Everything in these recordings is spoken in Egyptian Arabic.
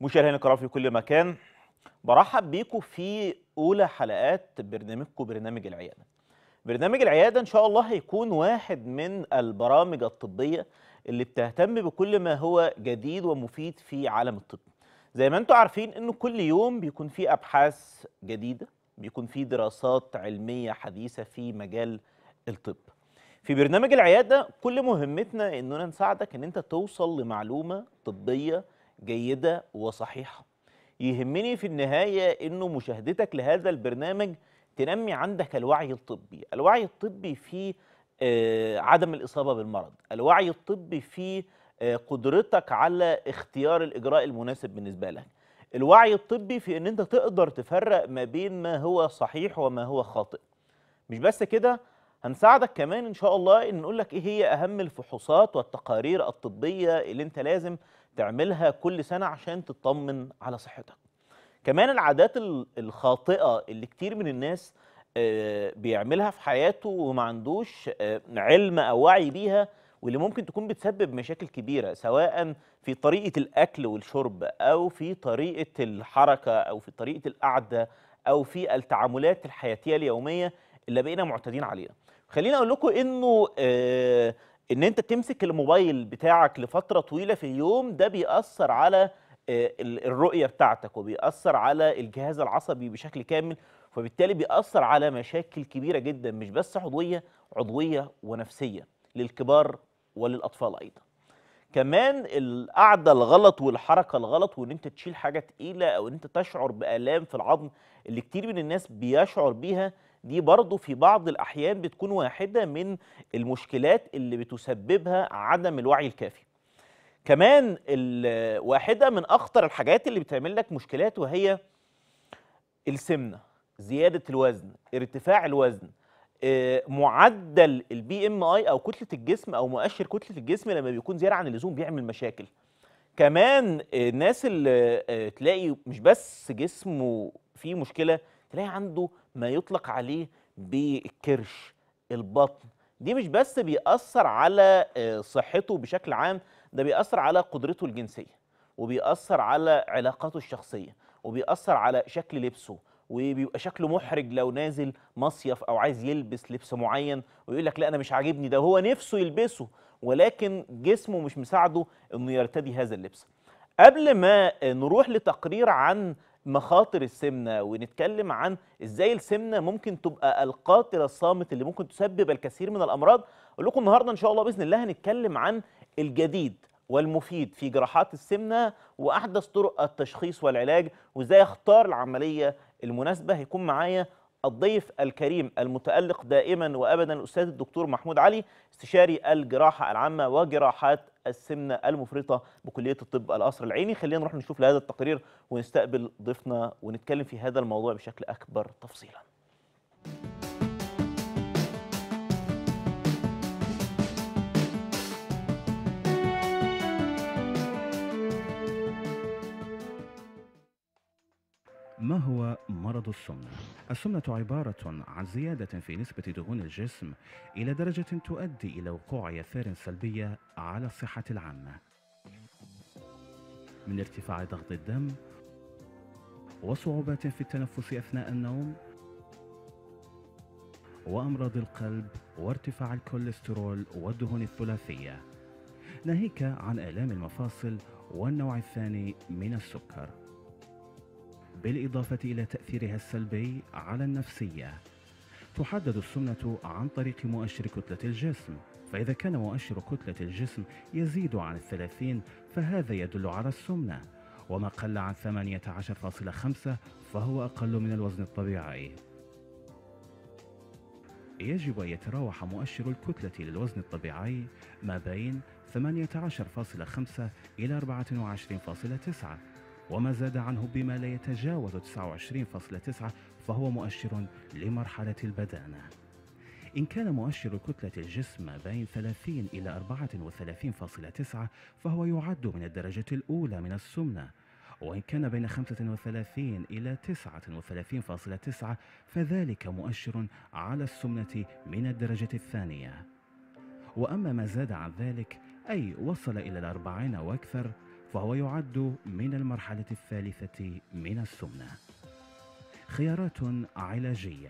مشاهدينا الكرام في كل مكان برحب بيكم في اولى حلقات برنامجكم برنامج العياده. برنامج العياده ان شاء الله هيكون واحد من البرامج الطبيه اللي بتهتم بكل ما هو جديد ومفيد في عالم الطب. زي ما انتم عارفين انه كل يوم بيكون في ابحاث جديده، بيكون في دراسات علميه حديثه في مجال الطب. في برنامج العياده كل مهمتنا اننا نساعدك ان انت توصل لمعلومه طبيه جيده وصحيحه. يهمني في النهايه انه مشاهدتك لهذا البرنامج تنمي عندك الوعي الطبي، الوعي الطبي في آه، عدم الاصابه بالمرض، الوعي الطبي في آه، قدرتك على اختيار الاجراء المناسب بالنسبه لك. الوعي الطبي في ان انت تقدر تفرق ما بين ما هو صحيح وما هو خاطئ. مش بس كده هنساعدك كمان ان شاء الله ان نقول لك ايه هي اهم الفحوصات والتقارير الطبيه اللي انت لازم تعملها كل سنه عشان تطمن على صحتك. كمان العادات ال- الخاطئه اللي كتير من الناس آه، بيعملها في حياته وما عندوش آه، علم او وعي بيها واللي ممكن تكون بتسبب مشاكل كبيره سواء في طريقه الاكل والشرب او في طريقه الحركه او في طريقه القعده او في التعاملات الحياتيه اليوميه اللي بقينا معتادين عليها. خليني اقول لكم انه آه، ان انت تمسك الموبايل بتاعك لفتره طويله في اليوم ده بيأثر على آه، ال- الرؤيه بتاعتك وبيأثر على الجهاز العصبي بشكل كامل فبالتالي بيأثر على مشاكل كبيره جدا مش بس عضويه عضويه ونفسيه للكبار وللأطفال أيضا كمان القعدة الغلط والحركة الغلط وإن أنت تشيل حاجة تقيلة أو إن أنت تشعر بآلام في العظم اللي كتير من الناس بيشعر بيها دي برضه في بعض الأحيان بتكون واحدة من المشكلات اللي بتسببها عدم الوعي الكافي كمان ال- واحدة من أخطر الحاجات اللي بتعمل لك مشكلات وهي السمنة زيادة الوزن ارتفاع الوزن آه، معدل البي ام اي او كتله الجسم او مؤشر كتله الجسم لما بيكون زياده عن اللزوم بيعمل مشاكل كمان آه، الناس اللي آه، تلاقي مش بس جسمه فيه مشكله تلاقي عنده ما يطلق عليه بالكرش البطن دي مش بس بيأثر على آه، صحته بشكل عام ده بيأثر على قدرته الجنسيه وبيأثر على علاقاته الشخصيه وبيأثر على شكل لبسه وبيبقى شكله محرج لو نازل مصيف او عايز يلبس لبس معين ويقول لك لا انا مش عاجبني ده هو نفسه يلبسه ولكن جسمه مش مساعده انه يرتدي هذا اللبس قبل ما نروح لتقرير عن مخاطر السمنه ونتكلم عن ازاي السمنه ممكن تبقى القاتل الصامت اللي ممكن تسبب الكثير من الامراض اقول لكم النهارده ان شاء الله باذن الله هنتكلم عن الجديد والمفيد في جراحات السمنه واحدث طرق التشخيص والعلاج وازاي اختار العمليه المناسبه هيكون معايا الضيف الكريم المتألق دائما وابدا الاستاذ الدكتور محمود علي استشاري الجراحه العامه وجراحات السمنه المفرطه بكليه الطب القصر العيني خلينا نروح نشوف لهذا التقرير ونستقبل ضيفنا ونتكلم في هذا الموضوع بشكل اكبر تفصيلا ما هو مرض السمنة؟ السمنة عبارة عن زيادة في نسبة دهون الجسم إلى درجة تؤدي إلى وقوع آثار سلبية على الصحة العامة من ارتفاع ضغط الدم وصعوبات في التنفس أثناء النوم وأمراض القلب وارتفاع الكوليسترول والدهون الثلاثية ناهيك عن آلام المفاصل والنوع الثاني من السكر بالإضافة إلى تأثيرها السلبي على النفسية تحدد السمنة عن طريق مؤشر كتلة الجسم فإذا كان مؤشر كتلة الجسم يزيد عن الثلاثين فهذا يدل على السمنة وما قل عن 18.5 فهو أقل من الوزن الطبيعي يجب أن يتراوح مؤشر الكتلة للوزن الطبيعي ما بين 18.5 إلى 24.9 وما زاد عنه بما لا يتجاوز 29.9 فهو مؤشر لمرحلة البدانة إن كان مؤشر كتلة الجسم ما بين 30 إلى 34.9 فهو يعد من الدرجة الأولى من السمنة وإن كان بين 35 إلى 39.9 فذلك مؤشر على السمنة من الدرجة الثانية وأما ما زاد عن ذلك أي وصل إلى الأربعين وأكثر فهو يعد من المرحلة الثالثة من السمنة خيارات علاجية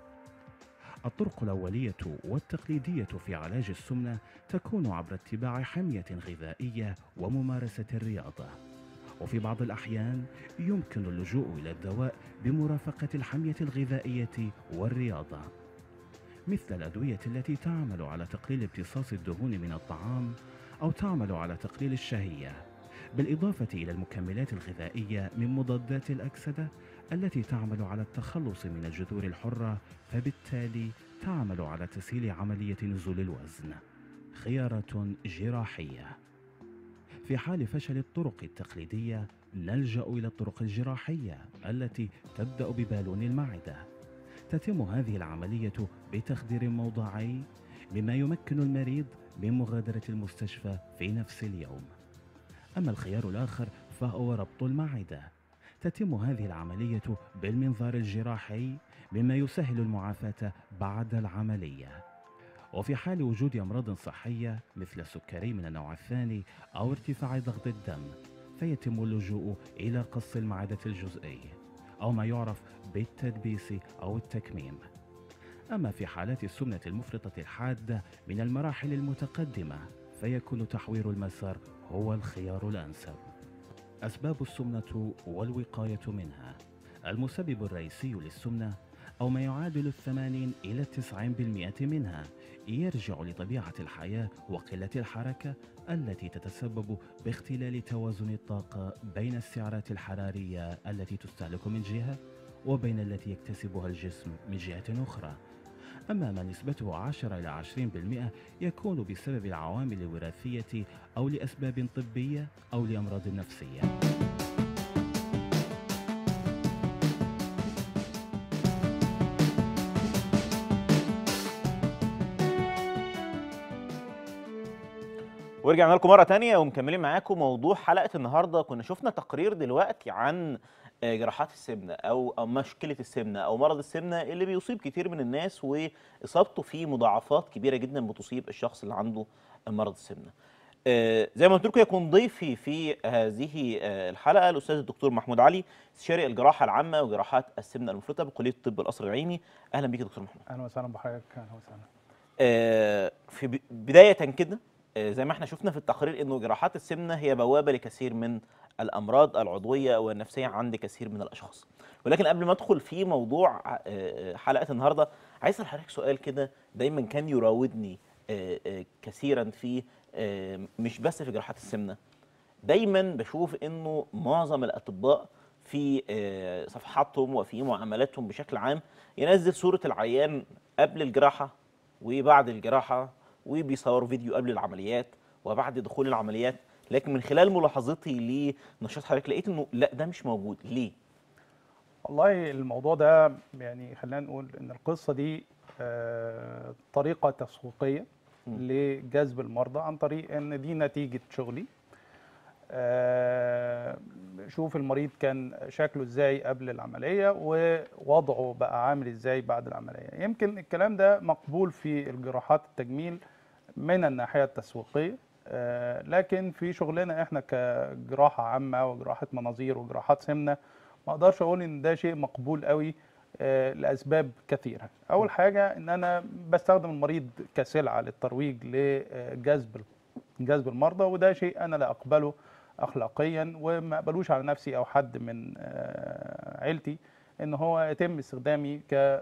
الطرق الأولية والتقليدية في علاج السمنة تكون عبر اتباع حمية غذائية وممارسة الرياضة وفي بعض الأحيان يمكن اللجوء إلى الدواء بمرافقة الحمية الغذائية والرياضة مثل الأدوية التي تعمل على تقليل امتصاص الدهون من الطعام أو تعمل على تقليل الشهية بالإضافة إلى المكملات الغذائية من مضادات الأكسدة التي تعمل على التخلص من الجذور الحرة فبالتالي تعمل على تسهيل عملية نزول الوزن خيارات جراحية في حال فشل الطرق التقليدية نلجأ إلى الطرق الجراحية التي تبدأ ببالون المعدة تتم هذه العملية بتخدير موضعي مما يمكن المريض من مغادرة المستشفى في نفس اليوم أما الخيار الآخر فهو ربط المعدة تتم هذه العملية بالمنظار الجراحي مما يسهل المعافاة بعد العملية وفي حال وجود أمراض صحية مثل السكري من النوع الثاني أو ارتفاع ضغط الدم فيتم اللجوء إلى قص المعدة الجزئي أو ما يعرف بالتدبيس أو التكميم أما في حالات السمنة المفرطة الحادة من المراحل المتقدمة فيكون تحوير المسار هو الخيار الأنسب أسباب السمنة والوقاية منها المسبب الرئيسي للسمنة أو ما يعادل الثمانين إلى التسعين بالمئة منها يرجع لطبيعة الحياة وقلة الحركة التي تتسبب باختلال توازن الطاقة بين السعرات الحرارية التي تستهلك من جهة وبين التي يكتسبها الجسم من جهة أخرى أما ما نسبته 10 إلى 20% يكون بسبب العوامل الوراثية أو لأسباب طبية أو لأمراض نفسية ورجعنا لكم مرة تانية ومكملين معاكم موضوع حلقة النهاردة كنا شفنا تقرير دلوقتي عن آه، جراحات السمنة أو أو مشكلة السمنة أو مرض السمنة اللي بيصيب كتير من الناس وإصابته فيه مضاعفات كبيرة جدا بتصيب الشخص اللي عنده مرض السمنة. آه، زي ما قلت لكم يكون ضيفي في هذه آه، الحلقة الأستاذ الدكتور محمود علي استشاري الجراحة العامة وجراحات السمنة المفرطة بكلية الطب القصر العيني أهلا بيك يا دكتور محمود. اهلا وسهلا بحضرتك اهلا وسهلا آه، في ب- بداية كده آه، زي ما احنا شفنا في التقرير انه جراحات السمنة هي بوابة لكثير من الامراض العضوية والنفسية عند كثير من الاشخاص ولكن قبل ما ادخل في موضوع آه، حلقة النهاردة عايز اسال حضرتك سؤال كده دايما كان يراودني آه، آه، كثيرا في آه، مش بس في جراحات السمنة دايما بشوف انه معظم الاطباء في آه، صفحاتهم وفي معاملاتهم بشكل عام ينزل صورة العيان قبل الجراحة وبعد الجراحة وبيصوروا فيديو قبل العمليات وبعد دخول العمليات لكن من خلال ملاحظتي لنشاط حضرتك لقيت انه لا ده مش موجود ليه؟ والله الموضوع ده يعني خلينا نقول ان القصه دي آه، طريقه تسويقيه مم. لجذب المرضى عن طريق ان دي نتيجه شغلي آه، شوف المريض كان شكله ازاي قبل العمليه ووضعه بقى عامل ازاي بعد العمليه يمكن الكلام ده مقبول في الجراحات التجميل من الناحيه التسويقيه آه، لكن في شغلنا احنا كجراحه عامه وجراحه مناظير وجراحات سمنه ما اقدرش اقول ان ده شيء مقبول قوي آه، لاسباب كثيره اول حاجه ان انا بستخدم المريض كسلعه للترويج لجذب جذب المرضى وده شيء انا لا اقبله اخلاقيا وما اقبلوش على نفسي او حد من آه، عيلتي ان هو يتم استخدامي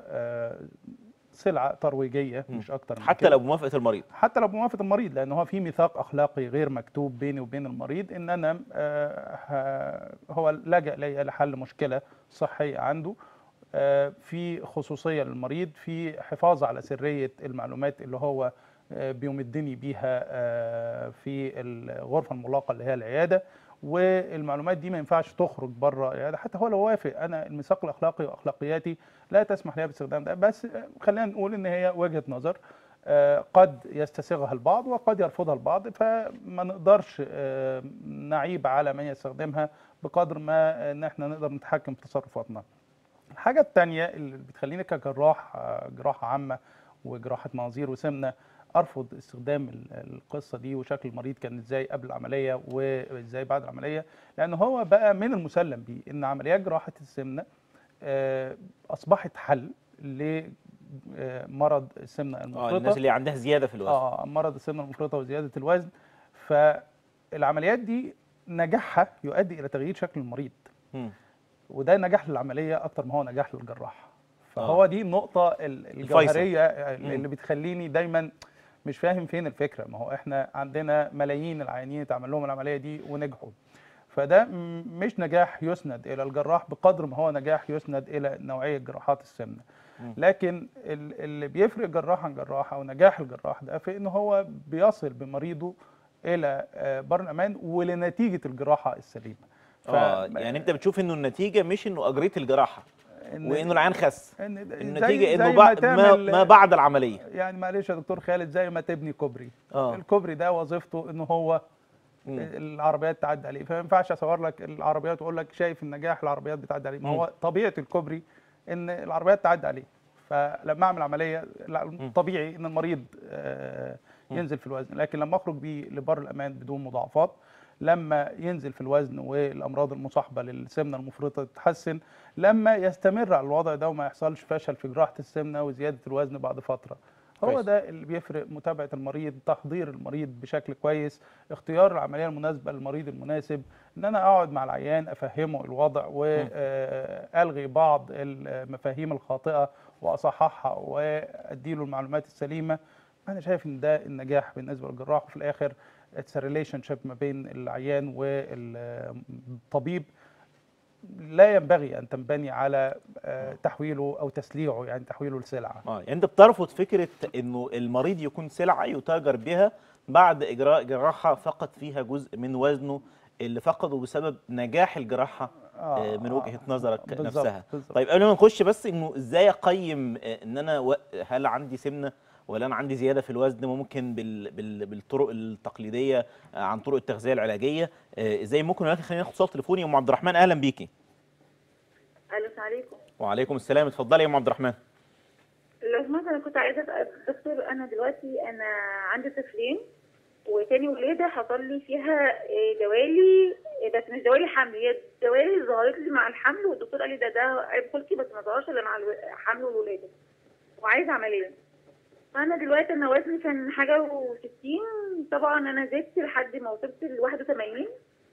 كسلعه ترويجيه مم. مش اكتر من حتى كده. لو بموافقة المريض حتى لو بموافقه المريض لان هو في ميثاق اخلاقي غير مكتوب بيني وبين المريض ان انا آه، ه- هو لجأ لي لحل مشكله صحيه عنده آه، في خصوصيه للمريض في حفاظ على سريه المعلومات اللي هو آه، بيمدني بيها آه، في الغرفه المغلقه اللي هي العياده والمعلومات دي ما ينفعش تخرج بره العياده حتى هو لو وافق انا الميثاق الاخلاقي واخلاقياتي لا تسمح لي باستخدام ده بس آه، خلينا نقول ان هي وجهه نظر آه، قد يستسيغها البعض وقد يرفضها البعض فما نقدرش آه، نعيب على من يستخدمها بقدر ما ان احنا نقدر نتحكم في تصرفاتنا. الحاجه الثانيه اللي بتخليني كجراح آه، جراحه عامه وجراحه مناظير وسمنه ارفض استخدام ال- القصه دي وشكل المريض كان ازاي قبل العمليه وازاي بعد العمليه لان هو بقى من المسلم بيه ان عمليات جراحه السمنه آه، اصبحت حل لمرض السمنه اه المفرطه الناس اللي عندها زياده في الوزن اه مرض السمنه المفرطه وزياده الوزن فالعمليات دي نجاحها يؤدي الى تغيير شكل المريض مم. وده نجاح للعمليه اكتر ما هو نجاح للجراح فهو دي النقطه ال- الفيصل. الجوهريه مم. اللي بتخليني دايما مش فاهم فين الفكره ما هو احنا عندنا ملايين العيانين اتعمل لهم العمليه دي ونجحوا فده م- مش نجاح يسند الى الجراح بقدر ما هو نجاح يسند الى نوعيه جراحات السمنه مم. لكن ال- اللي بيفرق جراح عن جراح او نجاح الجراح ده في ان هو بيصل بمريضه الى آه، بر الامان ولنتيجه الجراحه السليمه ف- اه يعني انت بتشوف انه النتيجه مش انه اجريت الجراحه إن- وانه العيان خس إن زي- النتيجه زي انه ما بعد ما, تعمل- ما بعد العمليه يعني معلش يا دكتور خالد زي ما تبني كوبري اه الكوبري ده وظيفته ان هو مم. العربيات تعدي عليه فما ينفعش اصور لك العربيات واقول لك شايف النجاح العربيات بتعدي عليه ما هو طبيعه الكوبري ان العربيات تعدي عليه فلما اعمل عمليه لا طبيعي ان المريض آه، ينزل في الوزن لكن لما اخرج بيه لبر الامان بدون مضاعفات لما ينزل في الوزن والامراض المصاحبه للسمنه المفرطه تتحسن لما يستمر على الوضع ده وما يحصلش فشل في جراحه السمنه وزياده الوزن بعد فتره هو كويس. ده اللي بيفرق متابعه المريض تحضير المريض بشكل كويس اختيار العمليه المناسبه للمريض المناسب ان انا اقعد مع العيان افهمه الوضع والغي بعض المفاهيم الخاطئه واصححها واديله المعلومات السليمه انا شايف ان ده النجاح بالنسبه للجراح وفي الاخر اتس ريليشن شيب ما بين العيان والطبيب لا ينبغي ان تنبني على آه، تحويله او تسليعه يعني تحويله لسلعه اه يعني انت بترفض فكره انه المريض يكون سلعه يتاجر بها بعد اجراء جراحه فقد فيها جزء من وزنه اللي فقده بسبب نجاح الجراحه آه، من وجهه نظرك بالظبط، نفسها بالظبط. طيب قبل ما نخش بس انه ازاي اقيم آه، ان انا و- هل عندي سمنه ولا انا عندي زياده في الوزن ممكن بال... بال... بالطرق التقليديه آه، عن طرق التغذيه العلاجيه آه، ازاي ممكن ولكن خلينا ناخد اتصال تليفوني ام عبد الرحمن اهلا بيكي الو السلام عليكم وعليكم السلام اتفضلي يا ام عبد الرحمن لو سمحت انا كنت عايزه اسال دكتور انا دلوقتي انا عندي طفلين وتاني ولاده حصل لي فيها إيه، دوالي إيه، بس مش دوالي حمل هي دوالي ظهرت لي مع الحمل والدكتور قال لي ده ده عيب خلقي بس ما ظهرش الا مع الحمل والولاده وعايزه عمليه فانا دلوقتي انا وزني كان حاجه و60 طبعا انا زدت لحد ما وصلت ل 81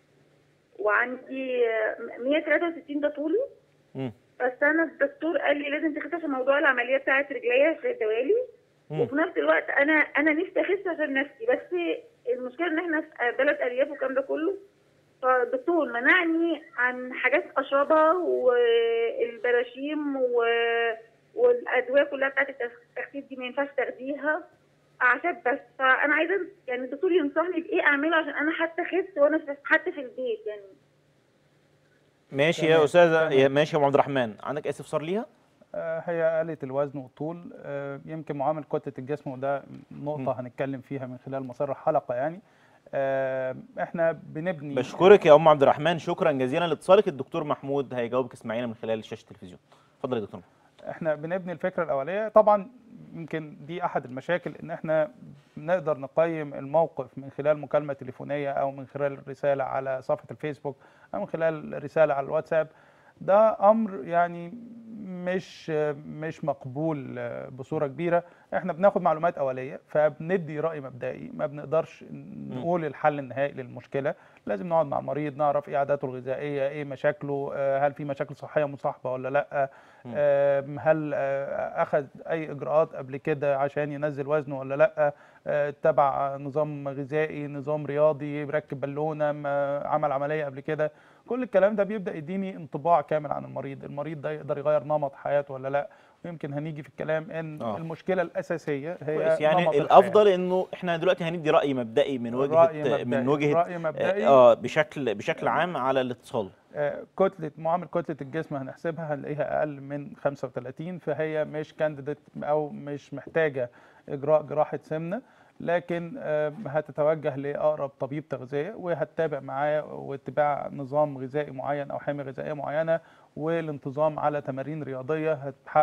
وعندي آه، 163 ده طولي مم. بس انا الدكتور قال لي لازم تخس عشان موضوع العمليه بتاعت رجليا في الدوالي مم. وفي نفس الوقت انا انا نفسي اخس عشان نفسي بس المشكله ان احنا في بلد ارياف والكلام ده كله فالدكتور منعني عن حاجات اشربها والبراشيم و... والادويه كلها بتاعت التخسيس دي ما ينفعش تاخديها اعشاب بس فانا عايزه يعني الدكتور ينصحني بايه اعمله عشان انا حتى اخس وانا في- حتى في البيت يعني ماشي تمام، يا استاذه تمام. يا ماشي يا ام عبد الرحمن عندك اي استفسار ليها آه، هي قلة الوزن والطول آه، يمكن معامل كتلة الجسم وده نقطة هنتكلم فيها من خلال مسار الحلقة يعني آه، احنا بنبني بشكرك يا ام عبد الرحمن شكرا جزيلا لاتصالك الدكتور محمود هيجاوبك اسماعيل من خلال شاشه التلفزيون اتفضل يا دكتور احنا بنبني الفكره الاوليه طبعا يمكن دي احد المشاكل ان احنا نقدر نقيم الموقف من خلال مكالمه تليفونيه او من خلال رساله على صفحه الفيسبوك او من خلال رساله على الواتساب ده امر يعني مش مش مقبول بصوره كبيره احنا بناخد معلومات اوليه فبندي راي مبدئي ما بنقدرش نقول الحل النهائي للمشكله لازم نقعد مع المريض نعرف ايه عاداته الغذائيه ايه مشاكله آه، هل في مشاكل صحيه مصاحبه ولا لا آم، هل آه، اخذ اي اجراءات قبل كده عشان ينزل وزنه ولا لا آه، اتبع نظام غذائي نظام رياضي بركب بالونه ما عمل عمليه قبل كده كل الكلام ده بيبدا يديني انطباع كامل عن المريض المريض ده يقدر يغير نمط حياته ولا لا ويمكن هنيجي في الكلام ان آه. المشكله الاساسيه هي كويس يعني نمط الحياة. الافضل انه احنا دلوقتي هندي راي مبدئي من وجهه رأي مبدئي. من وجهه رأي مبدئي. اه بشكل بشكل عام على الاتصال آه، كتلة معامل كتلة الجسم هنحسبها هنلاقيها أقل من 35 فهي مش كانديديت أو مش محتاجة إجراء جراحة سمنة لكن آه، هتتوجه لأقرب طبيب تغذية وهتتابع معاه واتباع نظام غذائي معين أو حمية غذائية معينة والانتظام على تمارين رياضية هتحقق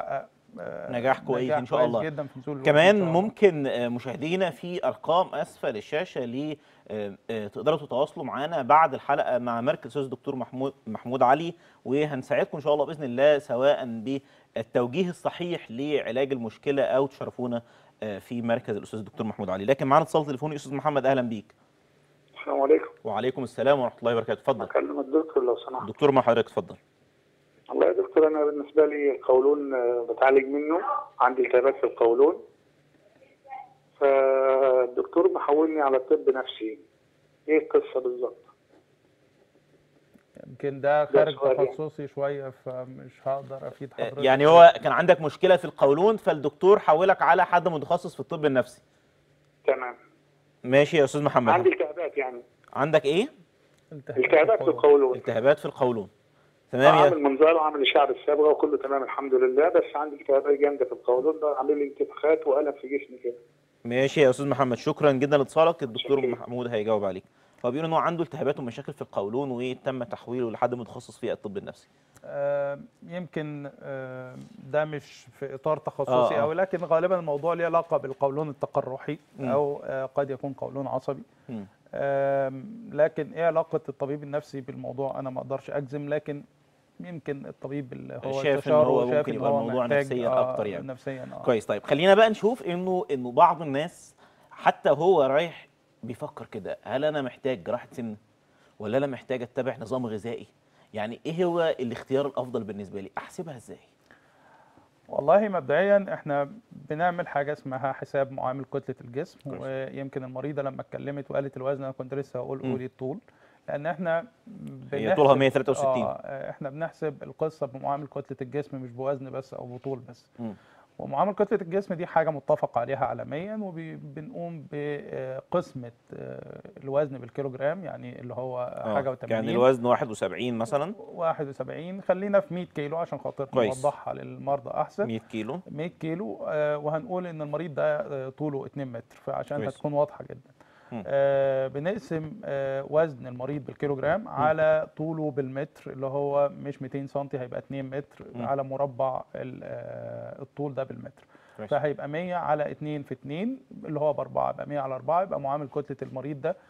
آه، نجاح كويس نجاح إن شاء كويس الله. جدا في نزول الوزن إن كمان شاء الله. ممكن آه، مشاهدينا في ارقام اسفل الشاشه ل آه، آه، تقدروا تتواصلوا معنا بعد الحلقه مع مركز الاستاذ الدكتور محمود محمود علي وهنساعدكم ان شاء الله باذن الله سواء بالتوجيه الصحيح لعلاج المشكله او تشرفونا آه، في مركز الاستاذ الدكتور محمود علي لكن معنا اتصال تليفوني استاذ محمد اهلا بيك السلام عليكم وعليكم السلام ورحمه الله وبركاته اتفضل اكلم الدكتور لو سمحت دكتور مع حضرتك اتفضل والله يا دكتور انا بالنسبه لي القولون آه، بتعالج منه عندي التهابات في القولون فالدكتور محولني على طب نفسي ايه القصه بالظبط يمكن ده خارج سؤال يعني. تخصصي شويه فمش هقدر افيد آه، حضرتك يعني هو كان عندك مشكله في القولون فالدكتور حولك على حد متخصص في الطب النفسي تمام ماشي يا استاذ محمد عندي التهابات يعني عندك ايه التهابات في القولون التهابات في القولون تمام يا عامل منظار وعامل اشعه الصبغه وكله تمام الحمد لله بس عندي التهابات جامده في القولون ده عامل لي انتفاخات والم في جسمي كده ماشي يا استاذ محمد شكرا جدا لاتصالك الدكتور شكراً. محمود هيجاوب عليك هو بيقول ان هو عنده التهابات ومشاكل في القولون وتم تحويله لحد متخصص في الطب النفسي آه، يمكن آه، ده مش في اطار آه، تخصصي آه. او لكن غالبا الموضوع ليه علاقه بالقولون التقرحي مم. او آه، قد يكون قولون عصبي مم. آم، لكن ايه علاقه الطبيب النفسي بالموضوع انا ما اقدرش اجزم لكن يمكن الطبيب اللي هو شايف إن استشاره هو شايف ممكن إن يبقى هو الموضوع محتاج، نفسياً آه، أكتر يعني. نفسيا اه كويس طيب خلينا بقى نشوف انه انه بعض الناس حتى هو رايح بيفكر كده هل انا محتاج جراحه سمنه ولا انا محتاج اتبع نظام غذائي يعني ايه هو الاختيار الافضل بالنسبه لي احسبها ازاي والله مبدئيا احنا بنعمل حاجه اسمها حساب معامل كتله الجسم كويس. ويمكن المريضه لما اتكلمت وقالت الوزن انا كنت لسه هقول مم. قولي الطول لان احنا هي بنحسب- طولها 163 اه احنا بنحسب القصه بمعامل كتله الجسم مش بوزن بس او بطول بس مم. ومعامل كتله الجسم دي حاجه متفق عليها عالميا وبنقوم بقسمه آه، الوزن بالكيلوجرام يعني اللي هو آه، حاجه و80 يعني الوزن 71 مثلا 71 خلينا في 100 كيلو عشان خاطر كويس. نوضحها للمرضى احسن 100 كيلو 100 كيلو آه، وهنقول ان المريض ده آه، طوله 2 متر فعشان كويس. هتكون واضحه جدا مم. آه، بنقسم آه، وزن المريض بالكيلوجرام على طوله بالمتر اللي هو مش 200 سم هيبقى 2 متر مم. على مربع ال- آه، الطول ده بالمتر كويس. فهيبقى 100 على 2 في 2 اللي هو باربعه يبقى 100 على 4 يبقى معامل كتله المريض ده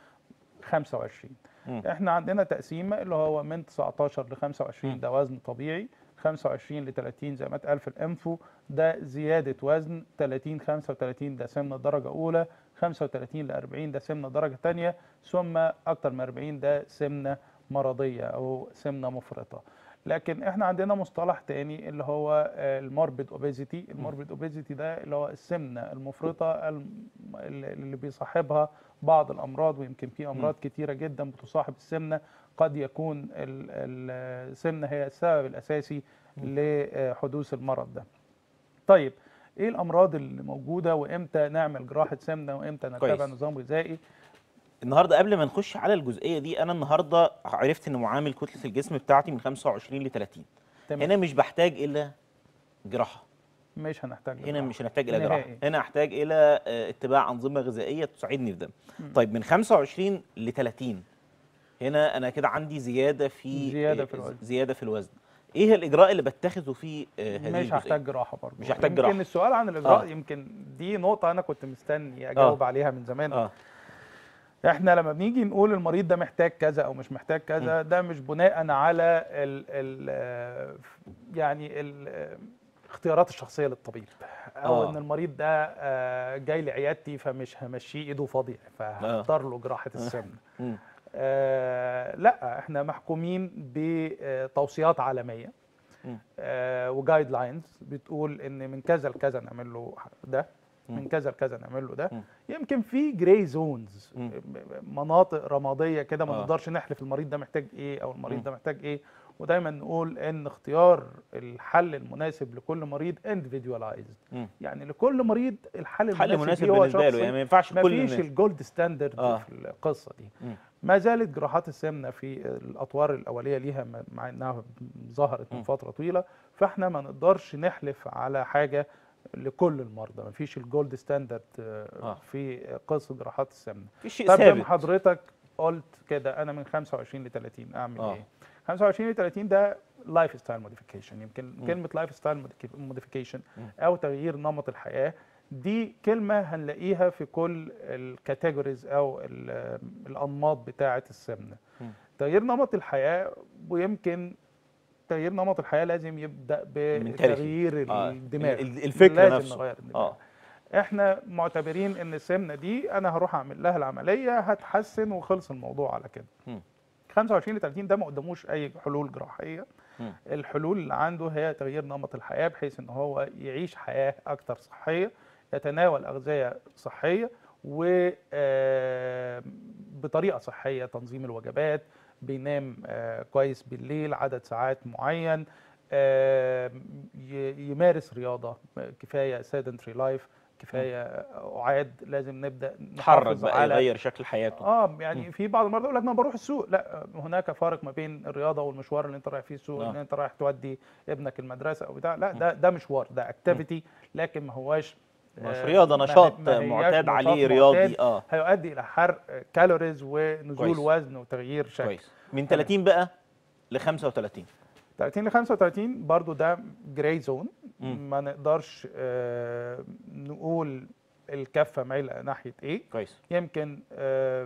25 مم. احنا عندنا تقسيمه اللي هو من 19 ل 25 مم. ده وزن طبيعي 25 ل 30 زي ما اتقال في الانفو ده زياده وزن 30 35 ده سمنه درجه اولى 35 ل 40 ده سمنه درجه ثانيه ثم اكتر من 40 ده سمنه مرضيه او سمنه مفرطه لكن احنا عندنا مصطلح تاني اللي هو الموربيد اوبيزيتي الموربيد اوبيزيتي ده اللي هو السمنه المفرطه الم- اللي بيصاحبها بعض الامراض ويمكن في امراض كتيره جدا بتصاحب السمنه قد يكون ال- ال- السمنه هي السبب الاساسي لحدوث المرض ده طيب ايه الامراض اللي موجوده وامتى نعمل جراحه سمنه وامتى نتبع كويس. نظام غذائي النهارده قبل ما نخش على الجزئيه دي انا النهارده عرفت ان معامل كتله الجسم بتاعتي من 25 ل 30 تمام هنا مش بحتاج الا جراحه مش هنحتاج هنا جراحة. مش هنحتاج الى جراحه نهائي. هنا احتاج الى آه، اتباع انظمه غذائيه تساعدني في ده مم. طيب من 25 ل 30 هنا انا كده عندي زياده في زيادة آه، في الوزن. زياده في الوزن ايه الاجراء اللي بتخذه في آه، هذه مش الجزئية؟ هحتاج جراحه برضه مش هحتاج يمكن جراحة. السؤال عن الاجراء آه. يمكن دي نقطه انا كنت مستني اجاوب عليها من زمان اه احنا لما بنيجي نقول المريض ده محتاج كذا او مش محتاج كذا ده مش بناء على ال ال يعني ال اختيارات الشخصيه للطبيب او آه. ان المريض ده آه، جاي لي عيادتي فمش همشيه ايده فاضيه فهختار له جراحه السمنه مم. آه لا احنا محكومين بتوصيات عالميه مم. آه وجايد لاينز بتقول ان من كذا لكذا نعمل له ده من مم. كذا لكذا نعمل له ده مم. يمكن في جراي زونز مم. مناطق رماديه كده ما آه. نقدرش نحلف المريض ده محتاج ايه او المريض مم. ده محتاج ايه ودايما نقول ان اختيار الحل المناسب لكل مريض individualized مم. يعني لكل مريض الحل حل المناسب مناسب ليه هو بالنسبه له شخصي. يعني ما ينفعش ما كل فيش الناس الجولد ستاندرد آه. في القصه دي مم. ما زالت جراحات السمنه في الاطوار الاوليه ليها م- مع انها ظهرت من مم. فتره طويله فاحنا ما نقدرش نحلف على حاجه لكل المرضى ما فيش الجولد ستاندرد آه. آه. في قصه جراحات السمنه في شيء طب زي ما ثابت حضرتك قلت كده انا من 25 ل 30 اعمل آه. ايه 25 ل 30 ده لايف ستايل موديفيكيشن يمكن مم. كلمه لايف ستايل موديفيكيشن مم. او تغيير نمط الحياه دي كلمه هنلاقيها في كل الكاتيجوريز او ال- الانماط بتاعه السمنه مم. تغيير نمط الحياه ويمكن تغيير نمط الحياه لازم يبدا Mentality. بتغيير آه، الدماغ ال- الفكر لازم نفسه. نغير الدماغ اه احنا معتبرين ان السمنه دي انا هروح اعمل لها العمليه هتحسن وخلص الموضوع على كده مم. 25 ل 30 ده ما قداموش اي حلول جراحيه مم. الحلول اللي عنده هي تغيير نمط الحياه بحيث ان هو يعيش حياه اكثر صحيه يتناول اغذيه صحيه و آه، بطريقه صحيه تنظيم الوجبات بينام آه، كويس بالليل عدد ساعات معين آه، ي- يمارس رياضه كفايه سيدنتري لايف كفايه قعاد لازم نبدا يتحرك نحافظ بقى على يغير شكل حياته اه يعني في بعض المرضى يقول لك ما بروح السوق لا هناك فارق ما بين الرياضه والمشوار اللي انت رايح فيه السوق آه. ان انت رايح تودي ابنك المدرسه او بتاع لا ده ده مشوار ده اكتيفيتي لكن ما هواش مش آه، رياضه ما- نشاط ما هياش معتاد نشاط عليه معتاد رياضي اه هيؤدي الى حرق كالوريز ونزول كويس. وزن وتغيير شكل كويس من 30 بقى ل 35 30 ل 35 برضو ده جراي زون مم. ما نقدرش آه، نقول الكفه مايله ناحيه ايه كويس يمكن آه،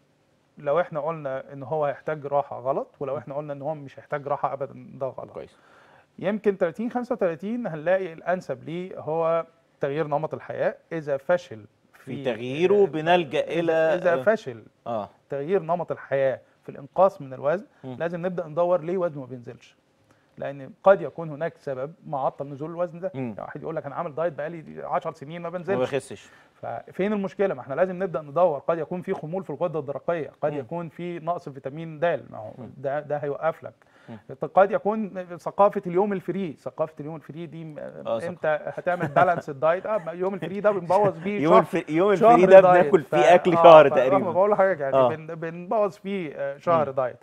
لو احنا قلنا ان هو هيحتاج راحه غلط ولو احنا قلنا ان هو مش هيحتاج راحه ابدا ده غلط كويس يمكن 30 35 هنلاقي الانسب ليه هو تغيير نمط الحياه اذا فشل في تغييره بنلجا الى اذا فشل اه تغيير نمط الحياه في الانقاص من الوزن مم. لازم نبدا ندور ليه وزنه ما بينزلش لان قد يكون هناك سبب معطل نزول الوزن ده مم. يعني واحد يقول لك انا عامل دايت بقالي 10 سنين ما ما بنزلش بيخسش ففين المشكله ما احنا لازم نبدا ندور قد يكون في خمول في الغده الدرقيه قد مم. يكون في نقص فيتامين د ما هو مم. ده ده هيوقف لك مم. قد يكون ثقافه اليوم الفري ثقافه اليوم الفري دي م- ثقافة. انت هتعمل بالانس الدايت اه ما يوم الفري ده بنبوظ بيه يوم شهر الفري يوم شهر الفري ده دايت. بناكل ف- فيه اكل آه، شهر ف- تقريبا ما بقول لحضرتك يعني آه. بن- بنبوظ فيه آه، شهر مم. دايت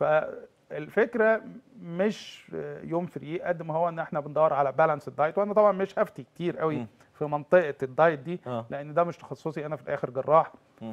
فالفكره مش آه، يوم فري قد ما هو ان احنا بندور على بالانس الدايت وانا طبعا مش هفتي كتير قوي مم. في منطقه الدايت دي اه لان ده مش تخصصي انا في الاخر جراح مم.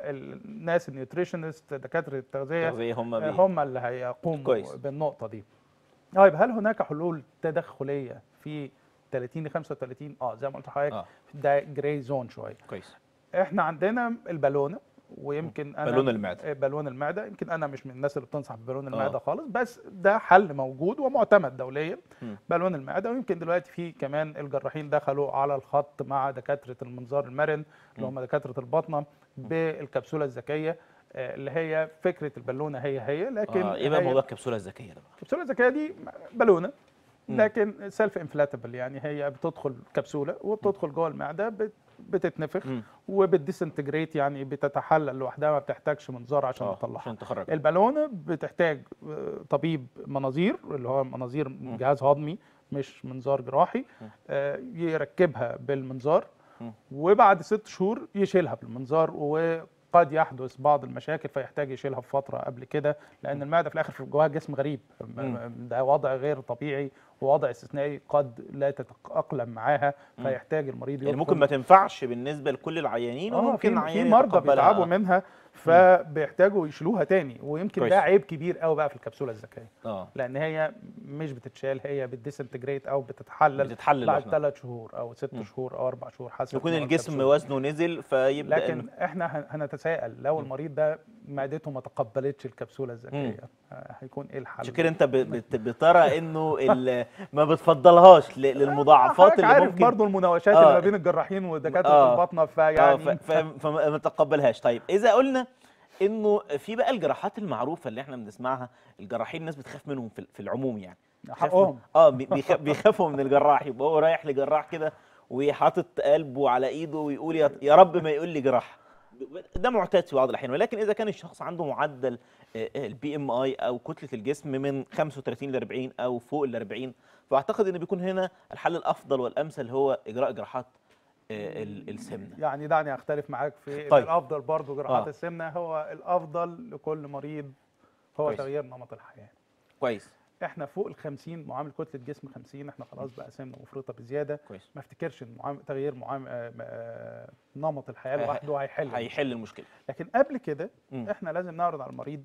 فالناس النيوتريشنست دكاتره التغذيه زي هم آه، بي. هم اللي هيقوموا كويس. بالنقطه دي طيب هل هناك حلول تدخليه في 30 ل 35 اه زي ما قلت لحضرتك اه ده جراي زون شويه كويس احنا عندنا البالونه ويمكن انا بالون المعده آه، بالون المعده يمكن انا مش من الناس اللي بتنصح ببالون آه. المعده خالص بس ده حل موجود ومعتمد دوليا مم. بالون المعده ويمكن دلوقتي في كمان الجراحين دخلوا على الخط مع دكاتره المنظار المرن اللي هم دكاتره البطنه بالكبسوله الذكيه آه، اللي هي فكره البالونه هي هي لكن آه ايه بقى هي- موضوع الكبسوله الذكيه ده بقى الكبسوله الذكيه دي بالونه مم. لكن سيلف انفلاتبل يعني هي بتدخل كبسوله وبتدخل جوه المعده بت- بتتنفخ مم. وبتديسنتجريت يعني بتتحلل لوحدها ما بتحتاجش منظار عشان اه نطلعها عشان تخرج البالونه بتحتاج آه، طبيب مناظير اللي هو مناظير جهاز هضمي مش منظار جراحي مم. آه، يركبها بالمنظار مم. وبعد ست شهور يشيلها بالمنظار وقد يحدث بعض المشاكل فيحتاج يشيلها في فتره قبل كده لان المعده في الاخر في جواها جسم غريب مم. ده وضع غير طبيعي ووضع استثنائي قد لا تتاقلم معاها مم. فيحتاج المريض يعني يدخل ممكن ما تنفعش بالنسبه لكل العيانين اه وممكن في في عيان مرضى يتقبلها. بيتعبوا آه. منها فبيحتاجوا يشيلوها تاني ويمكن كويس. ده عيب كبير قوي بقى في الكبسوله الذكيه اه لان هي مش بتتشال هي بتديسنتجريت او بتتحلل بتتحلل بعد لوحدها. ثلاث شهور او ست مم. شهور او اربع شهور حسب يكون نوع الجسم الكبسولة. وزنه نزل فيبدا لكن إن- احنا هن- هنتساءل لو المريض ده معدته ما تقبلتش الكبسوله الذكيه آه، هيكون ايه الحل؟ عشان كده انت ب- بت- بترى انه ال- ما بتفضلهاش ل- للمضاعفات حضرتك اللي عارف ممكن برضو المناوشات آه. اللي ما بين الجراحين ودكاتره آه. الباطنه اه فيعني ف- ف- فما تتقبلهاش طيب اذا قلنا انه في بقى الجراحات المعروفه اللي احنا بنسمعها الجراحين الناس بتخاف منهم في في العموم يعني بيخاف من- حقهم اه بي- بيخ- بيخافوا من الجراح يبقى هو رايح لجراح كده وحاطط قلبه على ايده ويقول يا يا رب ما يقول لي جراح ده معتاد في بعض الاحيان ولكن اذا كان الشخص عنده معدل البي ام اي او كتله الجسم من 35 ل 40 او فوق ال 40 فاعتقد ان بيكون هنا الحل الافضل والامثل هو اجراء جراحات آه، ال- السمنه يعني دعني اختلف معاك في طيب. طيب. الافضل برضو جراحات آه. آه. السمنه هو الافضل لكل مريض هو كويس. تغيير نمط الحياه كويس احنا فوق ال 50 معامل كتله جسم 50 احنا خلاص بقى سمنه مفرطه بزياده كويس ما افتكرش ان معامل تغيير معامل آه، آه، نمط الحياه هي- لوحده هيحل هيحل المشكله لكن قبل كده مم. احنا لازم نعرض على المريض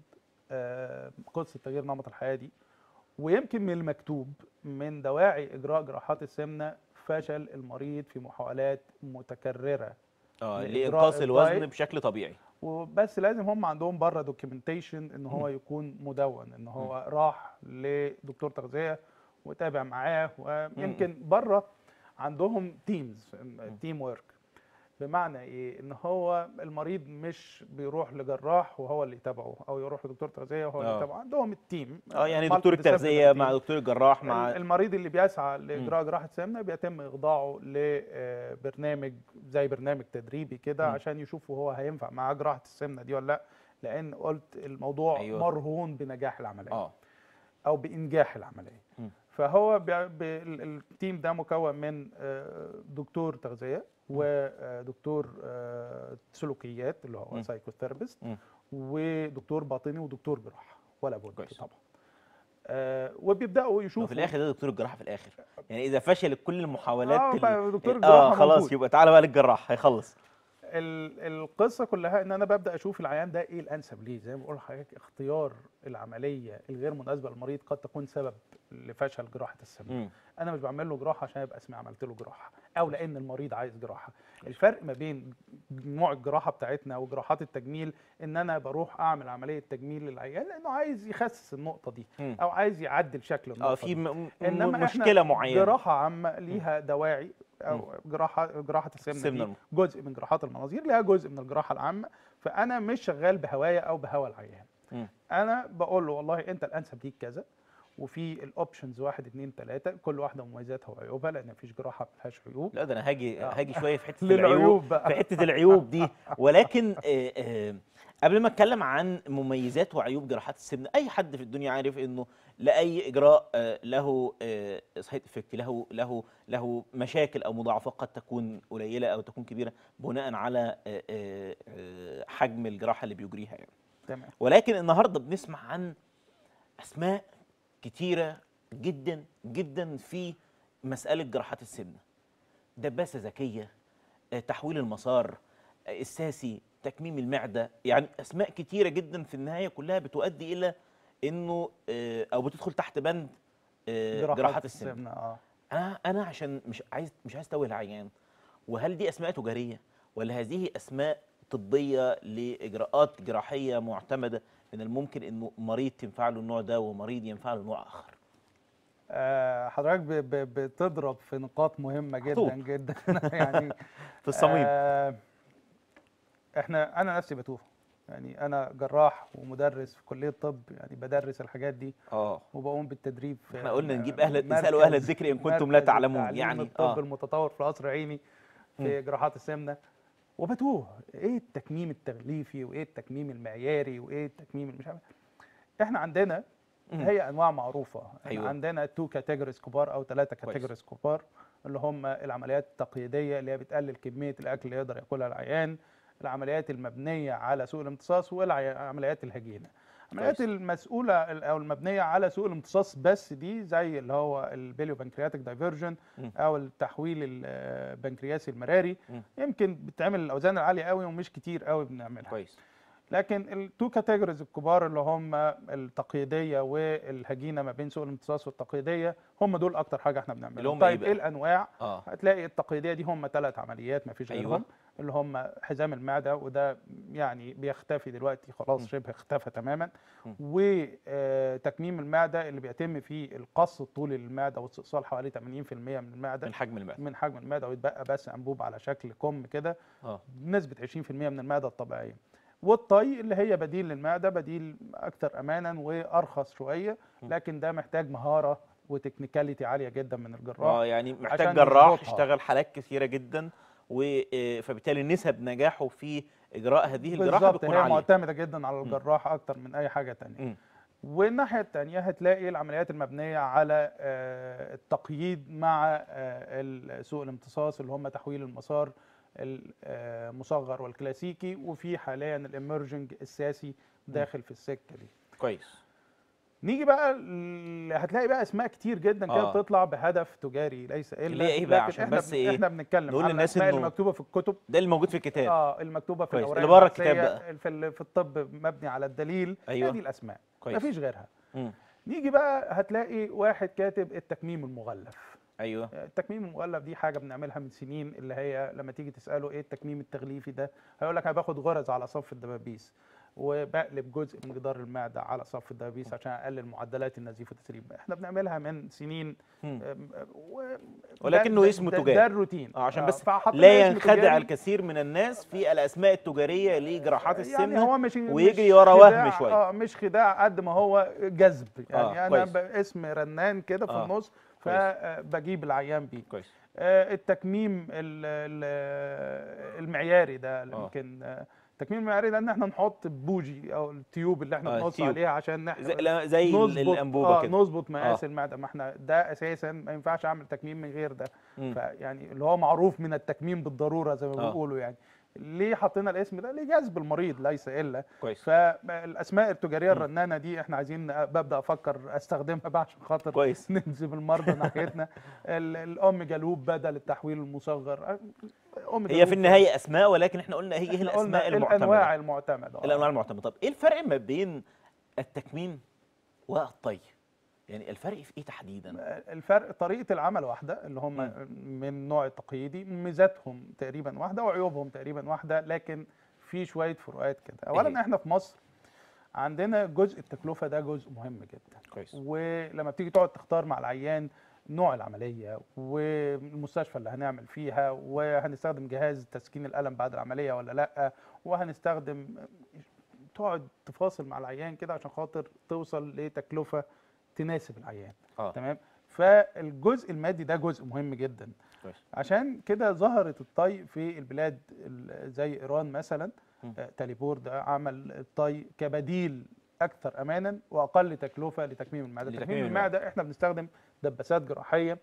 آه، قصه تغيير نمط الحياه دي ويمكن من المكتوب من دواعي اجراء جراحات السمنه فشل المريض في محاولات متكرره اه لإجراء لانقاص الوزن الدايت. بشكل طبيعي وبس لازم هم عندهم بره دوكيومنتيشن ان هو يكون مدون ان هو راح لدكتور تغذيه وتابع معاه ويمكن بره عندهم تيمز تيم ورك بمعنى ايه ان هو المريض مش بيروح لجراح وهو اللي يتابعه او يروح لدكتور تغذيه وهو اللي آه. يتابعه عندهم التيم اه يعني multidisciplinary دكتور التغذيه team. مع دكتور الجراح مع المريض اللي بيسعى لاجراء جراحه سمنه بيتم اخضاعه لبرنامج زي برنامج تدريبي كده مم. عشان يشوفوا هو هينفع معاه جراحه السمنه دي ولا لا لان قلت الموضوع أيوة. أيوة. مرهون بنجاح العمليه اه او بانجاح العمليه مم. فهو بي... بي... ال- التيم ده مكون من آه، دكتور تغذيه ودكتور آه، سلوكيات اللي هو مم. سايكوثيرابيست مم. ودكتور باطني ودكتور جراحه ولا بد كويس. طبعا آه، وبيبداوا يشوفوا وفي الاخر ده دكتور الجراحه في الاخر يعني اذا فشلت كل المحاولات آه، ال- بقى دكتور ال- الجراحة اه خلاص موجود. يبقى تعالى بقى للجراح هيخلص ال- القصه كلها ان انا ببدا اشوف العيان ده ايه الانسب ليه زي ما بقول لحضرتك اختيار العمليه الغير مناسبه للمريض قد تكون سبب لفشل جراحه السمنه مم. انا مش بعمل له جراحه عشان يبقى اسمي عملت له جراحه او لان المريض عايز جراحه الفرق ما بين نوع الجراحه بتاعتنا وجراحات التجميل ان انا بروح اعمل عمليه تجميل للعيان لانه عايز يخسس النقطه دي مم. او عايز يعدل شكل النقطه اه في دي. م- م- انما إحنا مشكله معينه جراحه عامه ليها دواعي او جراحه جراحه السمنه السمنة دي الم- جزء من جراحات المناظير ليها جزء من الجراحه العامه فانا مش شغال بهوايه او بهوى العيان مم. انا بقول له والله انت الانسب ليك كذا وفي الاوبشنز واحد اتنين تلاته كل واحده مميزاتها وعيوبها لان مفيش جراحه ما فيهاش عيوب لا ده انا هاجي آه. هاجي شويه في حته العيوب للعيوب بقى في حته العيوب دي ولكن آه، آه، قبل ما اتكلم عن مميزات وعيوب جراحات السمنه اي حد في الدنيا عارف انه لاي اجراء آه، له سايد افكت له له له مشاكل او مضاعفات قد تكون قليله او تكون كبيره بناء على آه، آه، آه، حجم الجراحه اللي بيجريها يعني تمام ولكن النهارده بنسمع عن اسماء كتيره جدا جدا في مساله جراحات السمنه دباسه ذكيه آه، تحويل المسار آه، الساسي تكميم المعده يعني اسماء كتيره جدا في النهايه كلها بتؤدي الى انه آه، او بتدخل تحت بند آه، جراحات السمنه اه انا انا عشان مش عايز مش عايز توه العيان وهل دي اسماء تجاريه ولا هذه اسماء طبيه لاجراءات جراحيه معتمده من الممكن انه مريض تنفع له النوع ده ومريض ينفع له نوع اخر آه، حضرتك ب- ب- بتضرب في نقاط مهمه جدا محطوط. جدا يعني في الصميم آه، احنا انا نفسي بتوه يعني انا جراح ومدرس في كليه طب يعني بدرس الحاجات دي اه وبقوم بالتدريب في احنا قلنا نجيب آه، اهل نسالوا اهل مركز- الذكر ان كنتم لا مركز تعلمون التعليم يعني الطب اه المتطور في القصر العيني في جراحات السمنه وبتوه ايه التكميم التغليفي وايه التكميم المعياري وايه التكميم مش عارف احنا عندنا مم. هي انواع معروفه احنا أيوة. عندنا تو كاتيجوريز كبار او ثلاثه كويس. كاتيجوريز كبار اللي هم العمليات التقييديه اللي هي بتقلل كميه الاكل اللي يقدر ياكلها العيان العمليات المبنيه على سوء الامتصاص والعمليات الهجينه العمليات كويس. المسؤوله او المبنيه على سوء الامتصاص بس دي زي اللي هو البيليو بنكرياتيك دايفرجن مم. او التحويل البنكرياسي المراري مم. يمكن بتعمل الاوزان العاليه قوي ومش كتير قوي بنعملها كويس لكن التو كاتيجوريز الكبار اللي هم التقييديه والهجينه ما بين سوء الامتصاص والتقييديه هم دول اكتر حاجه احنا اللي بنعملهم هم إيه طيب بقى؟ ايه الانواع اه هتلاقي التقييديه دي هم ثلاث عمليات ما فيش أيوة. غيرهم اللي هم حزام المعده وده يعني بيختفي دلوقتي خلاص م. شبه اختفى تماما م. وتكميم المعده اللي بيتم فيه القص الطولي للمعده واستئصال حوالي 80% من المعده من حجم المعده من حجم المعده ويتبقى بس انبوب على شكل كم كده اه بنسبه 20% من المعده الطبيعيه والطي اللي هي بديل للمعده بديل اكثر امانا وارخص شويه م. لكن ده محتاج مهاره وتكنيكاليتي عاليه جدا من الجراح اه يعني محتاج عشان جراح يظبطها. يشتغل حالات كثيره جدا و آه، فبالتالي نسب نجاحه في اجراء هذه الجراحه بالظبط بتكون هي عاليه معتمده جدا على الجراح اكتر من اي حاجه تانية مم. والناحيه الثانيه هتلاقي العمليات المبنيه على آه، التقييد مع آه، سوء الامتصاص اللي هم تحويل المسار المصغر والكلاسيكي وفي حاليا الامرجنج الساسي داخل في السكه دي كويس نيجي بقى ل- هتلاقي بقى اسماء كتير جدا كده آه. بتطلع بهدف تجاري ليس الا اللي هي إيه بقى؟ لكن عشان احنا بس بن- إيه؟ احنا بنتكلم نقول على للناس الاسماء اللي إنه مكتوبه في الكتب ده اللي موجود في الكتاب اه المكتوبه في كويس. الاوراق اللي بره الكتاب البحثية، في ال- في الطب مبني على الدليل أيوة. هذه الاسماء كويس. مفيش غيرها مم. نيجي بقى هتلاقي واحد كاتب التكميم المغلف ايوه التكميم المغلف دي حاجه بنعملها من سنين اللي هي لما تيجي تساله ايه التكميم التغليفي ده هيقول لك انا باخد غرز على صف الدبابيس وبقلب جزء من جدار المعده على صف الدبابيس عشان اقلل معدلات النزيف والتسريب احنا بنعملها من سنين مم. أم، و... ولكنه ده- اسمه ده- تجاري. ده الروتين اه عشان بس فحطينا لا اسم ينخدع تجاري. الكثير من الناس في الاسماء التجاريه لجراحات السمنه يعني هو مش ويجري مش ورا خداع- وهم شويه اه مش خداع قد ما هو جذب يعني آه، انا كويس. ب- اسم رنان كده في آه، النص كويس. فبجيب العيان بيه كويس آه، التكميم ال- ال- المعياري ده اللي آه. يمكن آه، التكميم المعياري ده ان احنا نحط بوجي او التيوب اللي احنا آه، بنقص تيوب. عليها عشان نح- زي, لا- زي ال- نظبط الانبوبه آه كده نظبط مقاس آه. المعده ما احنا ده اساسا ما ينفعش اعمل تكميم من غير ده مم. فيعني اللي هو معروف من التكميم بالضروره زي ما آه. بيقولوا يعني ليه حطينا الاسم ده لجذب المريض ليس الا كويس فالاسماء التجاريه الرنانه دي احنا عايزين ببدا افكر استخدمها بقى عشان خاطر كويس نجذب المرضى ناحيتنا ال- الاوميجا لوب بدل التحويل المصغر أوميجا هي لوب في النهايه اسماء ولكن احنا قلنا هي هي إحنا قلنا الاسماء المعتمده الانواع المعتمده آه. الانواع المعتمده طب ايه الفرق ما بين التكميم والطي يعني الفرق في ايه تحديدا الفرق طريقه العمل واحده اللي هم مم. من النوع التقليدي ميزاتهم تقريبا واحده وعيوبهم تقريبا واحده لكن في شويه فروقات كده هي؟ اولا احنا في مصر عندنا جزء التكلفه ده جزء مهم جدا كويس ولما بتيجي تقعد تختار مع العيان نوع العمليه والمستشفى اللي هنعمل فيها وهنستخدم جهاز تسكين الالم بعد العمليه ولا لا وهنستخدم تقعد تفاصل مع العيان كده عشان خاطر توصل لتكلفه تناسب العيان اه تمام فالجزء المادي ده جزء مهم جدا كويس عشان كده ظهرت الطي في البلاد ال- زي ايران مثلا مم. آه، تاليبور ده عمل الطي كبديل اكثر امانا واقل تكلفه لتكميم المعده لتكميم تكميم المعدة. المعده احنا بنستخدم دباسات جراحيه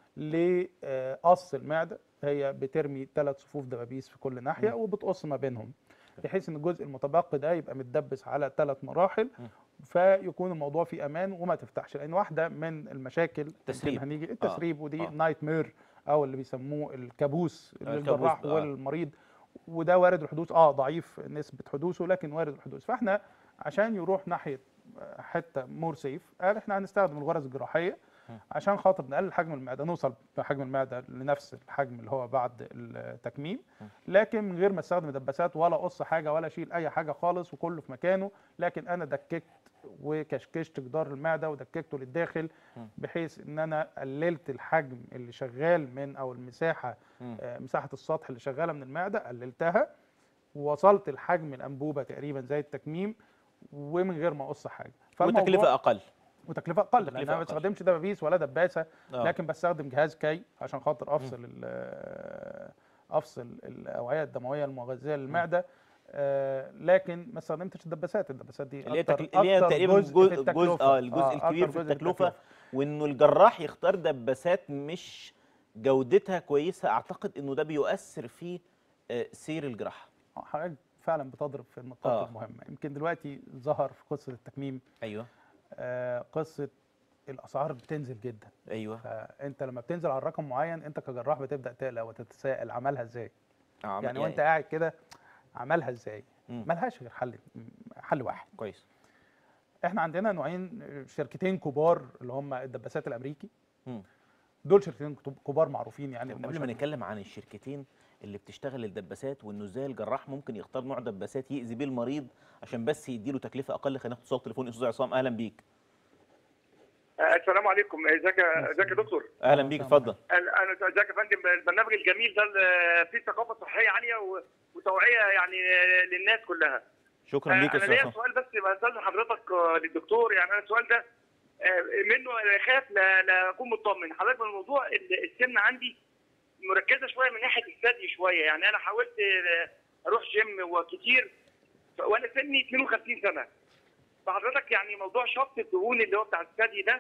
لقص المعده هي بترمي ثلاث صفوف دبابيس في كل ناحيه مم. وبتقص ما بينهم بحيث ان الجزء المتبقي ده يبقى متدبس على ثلاث مراحل مم. فيكون الموضوع فيه امان وما تفتحش لان واحده من المشاكل التسريب. يمكن هنيجي التسريب ودي آه. نايت مير او اللي بيسموه الكابوس الكابوس، للجراح آه. والمريض وده وارد الحدوث اه ضعيف نسبه حدوثه لكن وارد الحدوث فاحنا عشان يروح ناحيه آه، حته مور سيف قال احنا هنستخدم الغرز الجراحيه مم. عشان خاطر نقلل حجم المعده نوصل بحجم المعده لنفس الحجم اللي هو بعد التكميم مم. لكن من غير ما استخدم دباسات ولا اقص حاجه ولا اشيل اي حاجه خالص وكله في مكانه لكن انا دككت وكشكشت جدار المعده ودككته للداخل مم. بحيث ان انا قللت الحجم اللي شغال من او المساحه مم. آه، مساحه السطح اللي شغاله من المعده قللتها ووصلت لحجم الانبوبه تقريبا زي التكميم ومن غير ما اقص حاجه فالموضوع- وتكلفه اقل وتكلفه اقل لان وتكلفة انا ما أقل. بستخدمش دبابيس ولا دباسه آه. لكن بستخدم جهاز كي عشان خاطر افصل ال- افصل الاوعيه الدمويه المغذيه للمعده آه، لكن ما استخدمتش الدباسات الدباسات دي اللي هي أكتر- تكل- اللي هي أكتر تقريبا جزء جزء في جزء التكلفة. اه الجزء آه، الكبير أكتر في جزء التكلفه وانه الجراح يختار دباسات مش جودتها كويسه اعتقد انه ده بيؤثر في آه، سير الجراحه آه، حضرتك فعلا بتضرب في النقاط آه. المهمه يمكن دلوقتي ظهر في قصه التكميم ايوه آه، قصه الاسعار بتنزل جدا ايوه فانت لما بتنزل على رقم معين انت كجراح بتبدا تقلق وتتساءل عملها ازاي آه، يعني وانت قاعد كده عملها ازاي مم. ملهاش غير حل حل واحد كويس احنا عندنا نوعين شركتين كبار اللي هم الدباسات الامريكي مم. دول شركتين كبار معروفين يعني طب قبل ما نتكلم عن الشركتين اللي بتشتغل الدباسات وانه ازاي الجراح ممكن يختار نوع دباسات يأذي بيه المريض عشان بس يديله تكلفه اقل خلينا ناخد اتصال تليفوني استاذ عصام اهلا بيك السلام عليكم ازيك يا- ازيك يا دكتور اهلا بيك اتفضل انا ازيك يا فندم البرنامج الجميل ده اللي فيه ثقافه صحيه عاليه و- وتوعيه يعني للناس كلها شكرا ليك يا انا استاذ ليا عصام سؤال بس بستاذن حضرتك آه، للدكتور يعني انا السؤال ده آه، منه انا خايف لا لا اكون مطمن حضرتك من الموضوع ال- السمنه عندي مركزه شويه من ناحيه الثدي شويه يعني انا حاولت آه، اروح جيم وكتير ف- وانا سني 52 سنه فحضرتك يعني موضوع شفط الدهون اللي هو بتاع الثدي ده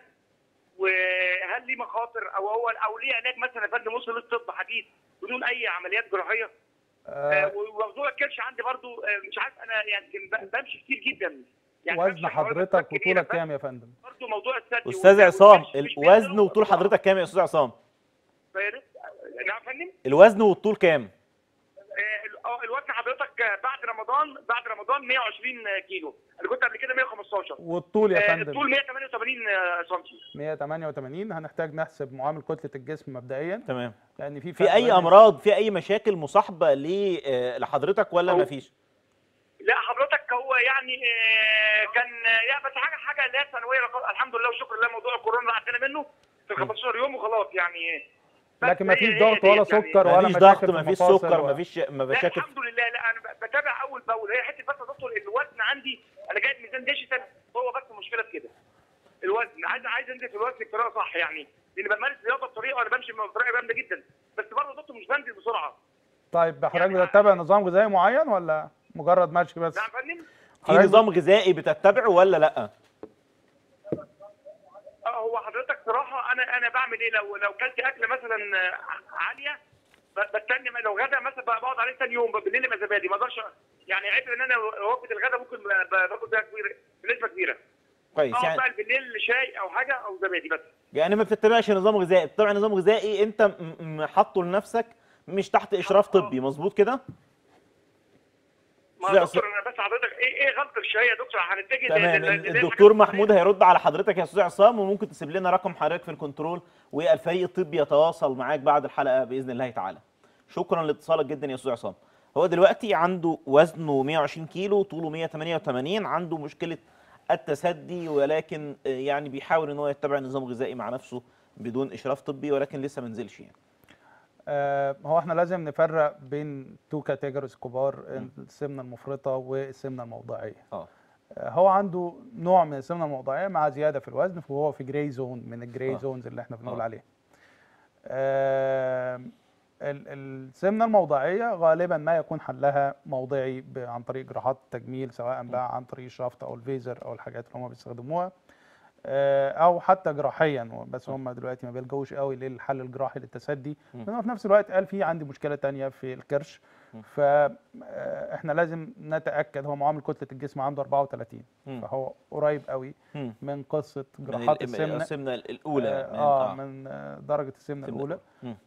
وهل ليه مخاطر او هو او ليه علاج مثلا يا فندم وصل للطب حديث بدون اي عمليات جراحيه آه، آه وموضوع الكرش عندي برضو آه، مش عارف انا يعني ب- بمشي كتير جدا يعني وزن بمشي حوالي حضرتك 3 كيلو، وطولك كام يا فندم برضه موضوع الثدي استاذ وال- عصام والمشي مش الوزن بينزل وطول بسرعة. حضرتك كام يا استاذ عصام فياريت- نعم يا فندم الوزن والطول كام آه، ال- آه، الوزن حضرتك آه، بعد رمضان بعد رمضان 120 كيلو انا كنت قبل كده 115 والطول يا آه، فندم الطول 188 سم 188 هنحتاج نحسب معامل كتله الجسم مبدئيا تمام لان في في فرق اي بين- امراض في اي مشاكل مصاحبه ل- آه، لحضرتك ولا أو- مفيش لا حضرتك هو يعني آه، كان آه، يعني بس حاجه حاجه اللي هي ثانويه رقم- الحمد لله وشكر لله موضوع الكورونا عدينا منه في 15 يوم وخلاص يعني بس لكن هي- مفيش هي ضغط ولا ديت يعني. سكر ولا مفيش مشاكل ضغط في مفيش المفاصل سكر و- مفيش لا مشاكل الحمد لله لا انا ب- بتابع اول باول هي حته بس دكتور الوزن عندي انا جايب ميزان ديجيتال هو بس المشكله في كده الوزن عايز عايز انزل في الوزن بطريقه صح يعني لان بمارس رياضه بطريقه انا بمشي بطريقه جامده جدا بس برضه دكتور مش بنزل بسرعه طيب حضرتك يعني- بتتبع نظام غذائي معين ولا مجرد مشي بس نعم يا فندم في حضرتك- نظام غذائي بتتبعه ولا لا اه هو حضرتك صراحه انا انا بعمل ايه لو لو كلت اكله مثلا آه، عاليه ب- بستني لو غدا مثلا بقعد عليه ثاني يوم بالليل يبقى زبادي ما اقدرش يعني عيب ان انا وجبه الغدا ممكن ب- ب- باخد بيها كبير بنسبه كبيره كويس اقعد يعني بقى بالليل شاي او حاجه او زبادي بس يعني ما بتتبعش نظام غذائي بتتبع نظام غذائي انت م- م- حاطه لنفسك مش تحت اشراف طبي مظبوط كده ما لا، يا دكتور انا بس حضرتك ايه ايه غلط الشاي يا دكتور هنتجه تمام لل- لل- الدكتور للحاجات محمود هيرد على حضرتك يا استاذ عصام وممكن تسيب لنا رقم حضرتك في الكنترول والفريق الطبي يتواصل معاك بعد الحلقه باذن الله تعالى شكرا لاتصالك جدا يا استاذ عصام هو دلوقتي عنده وزنه 120 كيلو طوله 188 عنده مشكله التسدي ولكن آه، يعني بيحاول ان هو يتبع نظام غذائي مع نفسه بدون اشراف طبي ولكن لسه ما نزلش يعني آه هو احنا لازم نفرق بين تو كاتيجوريز كبار السمنه المفرطه والسمنه الموضعيه اه آه هو عنده نوع من السمنه الموضعيه مع زياده في الوزن فهو في جراي زون من الجراي آه. زونز اللي احنا بنقول آه. عليها آه ال- السمنه الموضعيه غالبا ما يكون حلها موضعي ب- عن طريق جراحات التجميل سواء بقى عن طريق الشفط او الفيزر او الحاجات اللي هم بيستخدموها آه، او حتى جراحيا بس هم دلوقتي ما بيلجوش قوي للحل الجراحي للتسدي مم. لانه في نفس الوقت قال في عندي مشكله تانية في الكرش فاحنا لازم نتاكد هو معامل كتله الجسم عنده 34 مم. فهو قريب قوي مم. من قصه من جراحات ال- من السمنه السمنه الاولى اه, آه من آه، درجه السمنه السمنة الاولى مم.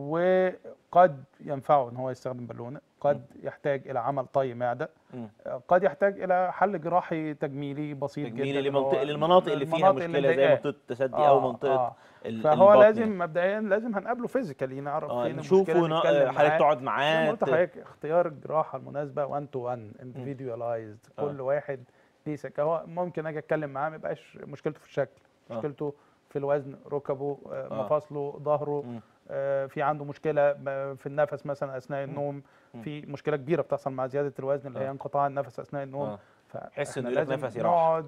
وقد ينفعه ان هو يستخدم بالونه قد يحتاج الى عمل طي معده مم. قد يحتاج الى حل جراحي تجميلي بسيط تجميلي جدا اللي هو لمنطقه للمناطق اللي فيها المناطق اللي مشكله زي مضايقاه. منطقه التسدي آه، او منطقه آه. ال- فهو البطن لازم يعني. مبدئيا لازم هنقابله فيزيكالي نعرف اه فين نشوفه المشكله نا- نتكلم حضرتك معاه. تقعد زي ما معاه قلت ت- لحضرتك اختيار الجراحه المناسبه 1 تو 1 individualized آه. كل واحد ليه سكه هو ممكن اجي اتكلم معاه ما يبقاش مشكلته في الشكل آه. مشكلته في الوزن ركبه آه، آه. مفاصله ظهره مم. آه، في عنده مشكله ب- في النفس مثلا اثناء النوم مم. في مشكله كبيره بتحصل مع زياده الوزن اللي هي آه. انقطاع النفس اثناء النوم آه. فاحنا حس إنه يقولك لازم نفسي راح. نقعد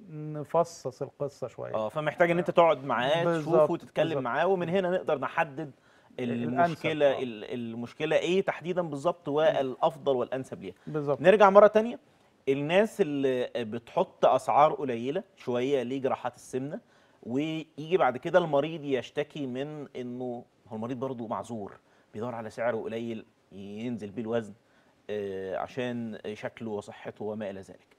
نفصص القصه شويه اه فمحتاج ان انت تقعد معاه بالظبط، تشوفه وتتكلم بالظبط. معاه ومن هنا نقدر نحدد المشكله آه. ال- المشكله ايه تحديدا بالظبط والافضل والانسب ليها بالظبط نرجع مره تانية الناس اللي بتحط اسعار قليله شويه لجراحات السمنه ويجي بعد كده المريض يشتكي من انه هو المريض برضه معذور بيدور على سعر قليل ينزل بيه الوزن آه، عشان شكله وصحته وما الى ذلك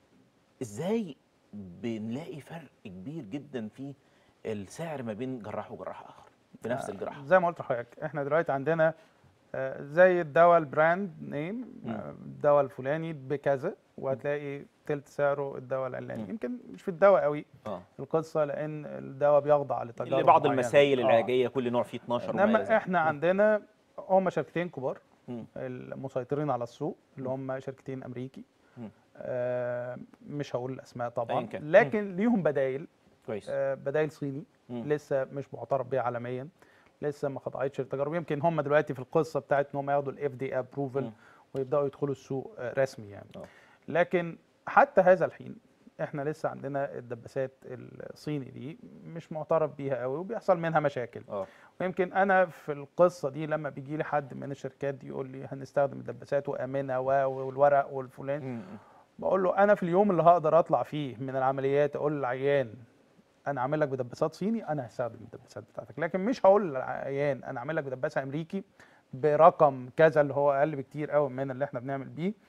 ازاي بنلاقي فرق كبير جدا في السعر ما بين جراح وجراح اخر في نفس الجراحه زي ما قلت لحضرتك احنا دلوقتي عندنا آه، زي الدواء البراند نيم مم. آه، الدواء الفلاني بكذا وهتلاقي تلت سعره الدواء العلاني مم. يمكن مش في الدواء قوي اه القصه لان الدواء بيخضع لتجارب لبعض معينة. المسائل آه. العلاجيه كل نوع فيه 12 وما إلى انما ذلك. احنا عندنا هم شركتين كبار مم. المسيطرين على السوق اللي هم شركتين امريكي مم. آه مش هقول الاسماء أيا طبعا كان. لكن ليهم بدايل كويس آه بدايل صيني مم. لسه مش معترف بيها عالميا لسه ما خضعتش للتجارب يمكن هم دلوقتي في القصه بتاعت ان هم ياخدوا الاف دي ابروفل مم. ويبداوا يدخلوا السوق آه، رسمي يعني آه. لكن حتى هذا الحين احنا لسه عندنا الدباسات الصيني دي مش معترف بيها قوي وبيحصل منها مشاكل اه ويمكن انا في القصه دي لما بيجي لي حد من الشركات دي يقول لي هنستخدم الدباسات وامنه و- والورق والفلان مم. بقول له انا في اليوم اللي هقدر اطلع فيه من العمليات اقول للعيان انا عامل لك بدباسات صيني انا هستخدم الدباسات بتاعتك لكن مش هقول للعيان انا عامل لك بدباسه امريكي برقم كذا اللي هو اقل بكتير قوي من اللي احنا بنعمل بيه مم.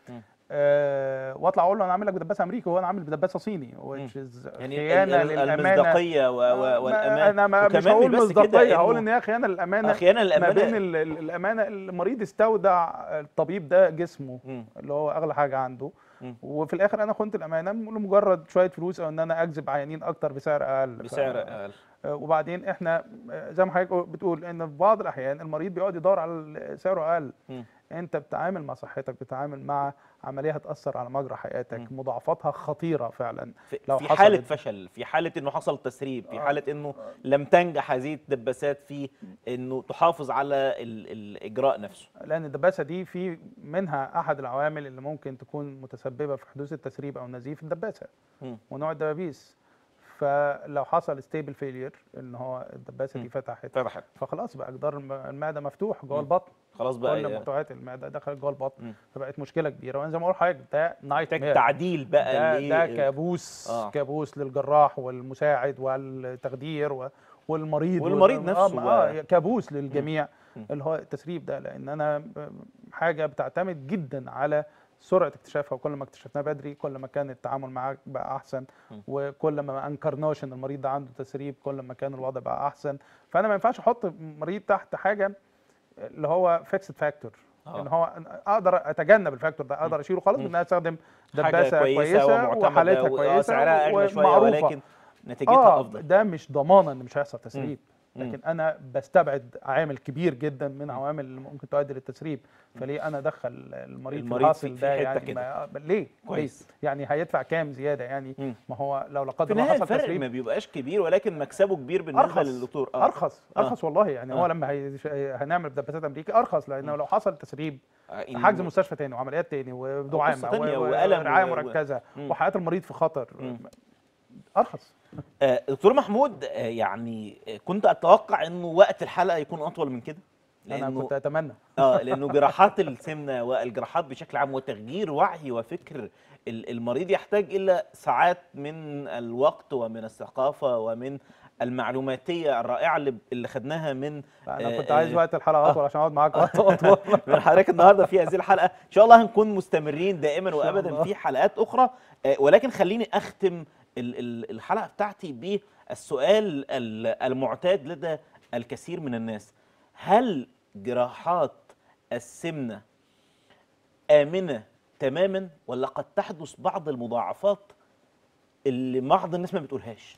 آه واطلع اقول له انا عامل لك بدباسه امريكي وهو انا عامل بدباسه صيني which is يعني خيانه ال- ال- للامانه المصداقيه و- و- ما- والامان انا ما مش وكمان هقول بس كده مصداقيه هقول إنه- ان هي خيانه للامانه خيانه ما بين للامانه ال- ال- الامانه المريض استودع الطبيب ده جسمه مم. اللي هو اغلى حاجه عنده مم. وفي الاخر انا خنت الامانه لمجرد شويه فلوس او ان انا اجذب عيانين اكتر بسعر اقل ف- بسعر اقل آه، وبعدين احنا آه، زي ما حضرتك بتقول ان في بعض الاحيان المريض بيقعد يدور على ال- سعره اقل مم. انت بتتعامل مع صحتك بتتعامل مع عمليه هتاثر على مجرى حياتك مضاعفاتها خطيره فعلا في, لو في حصلت- حاله فشل في حاله انه حصل تسريب في آه. حاله انه لم تنجح هذه الدباسات في انه تحافظ على ال- الاجراء نفسه لان الدباسه دي في منها احد العوامل اللي ممكن تكون متسببه في حدوث التسريب او النزيف الدباسه مم. ونوع الدبابيس فلو حصل ستيبل فيلير ان هو الدباسه دي مم. فتحت فتحت فخلاص بقى جدار الم- المعده مفتوح جوه مم. البطن خلاص بقى كل ي- محتويات المعده دخلت جوه البطن مم. فبقت مشكله كبيره وانا زي ما بقول لحضرتك ده نايت محتاج تعديل بقى ده, ل- ده كابوس آه. كابوس للجراح والمساعد والتخدير و- والمريض والمريض وال- نفسه آه, بقى. آه كابوس للجميع مم. اللي هو التسريب ده لان انا ب- حاجه بتعتمد جدا على سرعه اكتشافها وكل ما اكتشفناها بدري كل ما كان التعامل معاه بقى احسن مم. وكل ما ما انكرناش ان المريض ده عنده تسريب كل ما كان الوضع بقى احسن فانا ما ينفعش احط مريض تحت حاجه اللي هو فيكسد فاكتور آه. ان هو اقدر اتجنب الفاكتور ده اقدر اشيله خالص مم. بان انا استخدم حاجه دباسه كويسه, كويسه ومعتمده وحالتها و- آه، كويسه سعرها اغلى شويه ومعروفة. ولكن نتيجتها اه افضل ده مش ضمانه ان مش هيحصل تسريب مم. لكن انا بستبعد عامل كبير جدا من عوامل اللي ممكن تؤدي للتسريب فليه انا ادخل المريض, المريض في الحاصل في- في ده حتة يعني كده. ما ليه كويس. ليه؟ يعني هيدفع كام زياده يعني مم. ما هو لو لا في قدر الله النهايه حصل الفرق تسريب ما بيبقاش كبير ولكن مكسبه كبير بالنسبه أرخص. للدكتور آه. ارخص آه. ارخص والله يعني آه. هو لما هي... هنعمل دباسات امريكي ارخص لانه لو حصل تسريب آه، حجز مستشفى تاني وعمليات تاني ودعامه قصة تانية و- وألم ورعايه و- و- مركزه مم. وحياه المريض في خطر مم. ارخص آه، دكتور محمود آه، يعني آه، كنت اتوقع انه وقت الحلقه يكون اطول من كده انا لانه كنت اتمنى اه لانه جراحات السمنه والجراحات بشكل عام وتغيير وعي وفكر ال- المريض يحتاج الى ساعات من الوقت ومن الثقافه ومن المعلوماتيه الرائعه اللي اللي خدناها من انا آه، كنت عايز آه، وقت الحلقه اطول عشان اقعد معاك وقت اطول من حضرتك النهارده في هذه الحلقه ان شاء الله هنكون مستمرين دائما شاء وابدا الله. في حلقات اخرى آه، ولكن خليني اختم ال- ال- الحلقه بتاعتي بالسؤال ال- المعتاد لدى الكثير من الناس هل جراحات السمنه امنه تماما ولا قد تحدث بعض المضاعفات اللي بعض الناس ما بتقولهاش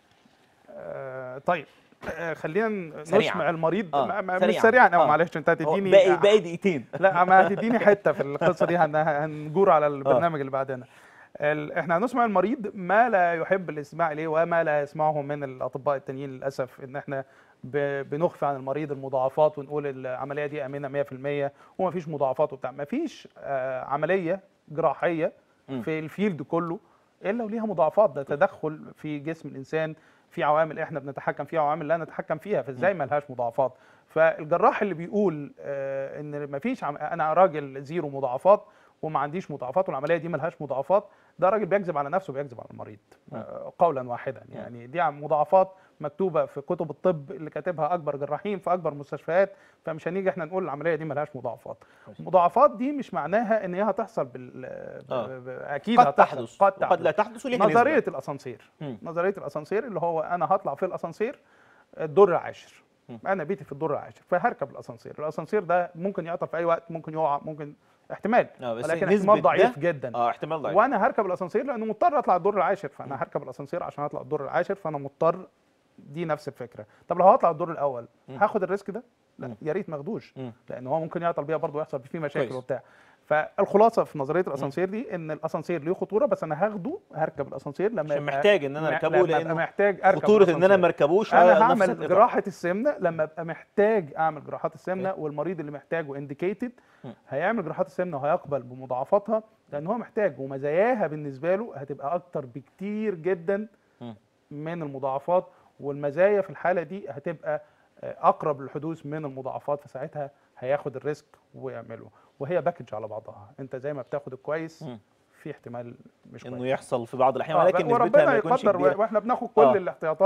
آه، طيب آه، خلينا سريعاً. نسمع المريض آه، ما- ما- مش سريعاً. سريعا او آه. معلش انت هو هتديني باقي باقي دقيقتين لا ما هتديني حته في القصه دي هن- هنجور على البرنامج اللي بعدنا ال- احنا هنسمع المريض ما لا يحب الاستماع اليه وما لا يسمعه من الاطباء التانيين للاسف ان احنا ب- بنخفي عن المريض المضاعفات ونقول العمليه دي امنه 100% وما فيش مضاعفات وبتاع ما فيش آه، عمليه جراحيه مم. في الفيلد كله الا وليها مضاعفات ده تدخل في جسم الانسان في عوامل احنا بنتحكم فيها وعوامل لا نتحكم فيها فازاي ما لهاش مضاعفات فالجراح اللي بيقول آه ان ما فيش عم... انا راجل زيرو مضاعفات وما عنديش مضاعفات والعمليه دي ما لهاش مضاعفات ده راجل بيكذب على نفسه بيكذب على المريض آه قولا واحدا يعني دي عم- مضاعفات مكتوبه في كتب الطب اللي كاتبها اكبر جراحين في اكبر مستشفيات فمش هنيجي احنا نقول العمليه دي ما لهاش مضاعفات المضاعفات دي مش معناها ان هي هتحصل بال آه. ب... ب... اكيد قد هتحصل تحدث قد وقد لا تحدث تحدث وليها نظريه نسبة. الاسانسير مم. نظريه الاسانسير اللي هو انا هطلع في الاسانسير الدور العاشر مم. انا بيتي في الدور العاشر فهركب الاسانسير الاسانسير ده ممكن يعطل في اي وقت ممكن يقع ممكن احتمال آه، بس ولكن نسبة احتمال ضعيف ده- جدا اه احتمال ضعيف وانا هركب الاسانسير لانه مضطر اطلع الدور العاشر فانا هركب الاسانسير عشان اطلع الدور العاشر فانا مضطر دي نفس الفكره طب لو هطلع الدور الاول مم. هاخد الريسك ده لا مم. يا ريت ما اخدوش مم. لان هو ممكن يعطل بيها برضه ويحصل فيه مشاكل كويس. وبتاع فالخلاصه في نظريه الاسانسير دي ان الاسانسير ليه خطوره بس انا هاخده هركب الاسانسير لما عشان يبقى- محتاج إن أنا م- أركبه لما أبقى لأنه محتاج اركب خطوره ان انا الأسانسير. ما اركبوش على انا نفس هعمل الإطار. جراحه السمنه لما ابقى محتاج اعمل جراحات السمنه والمريض اللي محتاجه انديكيتد مم. هيعمل جراحات السمنه وهيقبل بمضاعفاتها لان هو محتاج ومزاياها بالنسبه له هتبقى اكتر بكتير جدا مم. من المضاعفات والمزايا في الحاله دي هتبقى آه، اقرب للحدوث من المضاعفات فساعتها هياخد الريسك ويعمله وهي باكج على بعضها انت زي ما بتاخد الكويس مم. في احتمال مش انه كويس يحصل في بعض الاحيان آه، ولكن نسبتها وربنا ما يكونش يقدر كبيره واحنا بناخد كل آه. الاحتياطات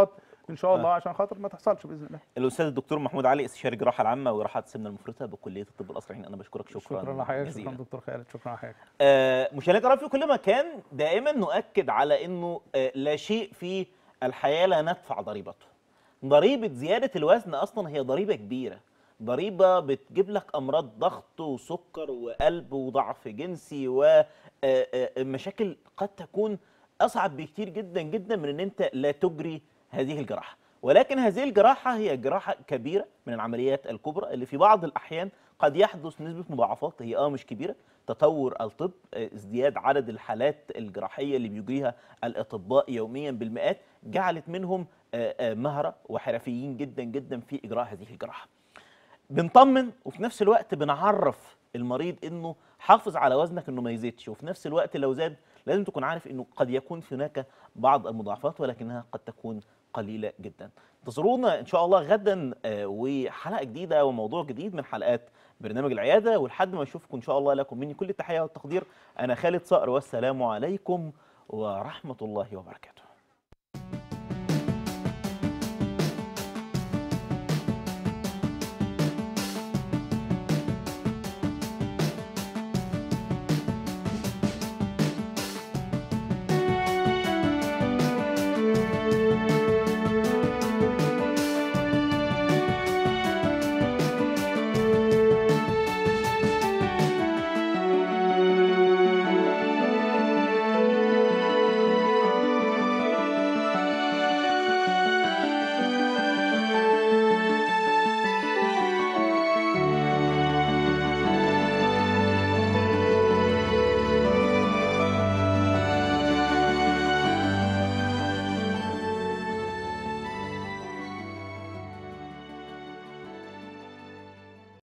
ان شاء الله عشان خاطر ما تحصلش باذن الله الاستاذ الدكتور محمود علي استشاري الجراحه العامه وجراحه السمنه المفرطه بكليه الطب الاسرعين انا بشكرك شكرا شكرا لحضرتك جزيلا. شكرا دكتور خالد شكرا لحضرتك آه، مشاهدينا الكرام في كل مكان دائما نؤكد على انه آه، لا شيء في الحياه لا ندفع ضريبته. ضريبه زياده الوزن اصلا هي ضريبه كبيره. ضريبه بتجيب لك امراض ضغط وسكر وقلب وضعف جنسي ومشاكل قد تكون اصعب بكتير جدا جدا من ان انت لا تجري هذه الجراحه. ولكن هذه الجراحه هي جراحه كبيره من العمليات الكبرى اللي في بعض الاحيان قد يحدث نسبه مضاعفات هي اه مش كبيره تطور الطب آه، ازدياد عدد الحالات الجراحيه اللي بيجريها الاطباء يوميا بالمئات جعلت منهم آه، آه، مهره وحرفيين جدا جدا في اجراء هذه الجراحه. بنطمن وفي نفس الوقت بنعرف المريض انه حافظ على وزنك انه ما يزيدش وفي نفس الوقت لو زاد لازم تكون عارف انه قد يكون هناك بعض المضاعفات ولكنها قد تكون قليله جدا. انتظرونا ان شاء الله غدا آه، وحلقه جديده وموضوع جديد من حلقات برنامج العياده ولحد ما اشوفكم ان شاء الله لكم مني كل التحيه والتقدير انا خالد صقر والسلام عليكم ورحمه الله وبركاته.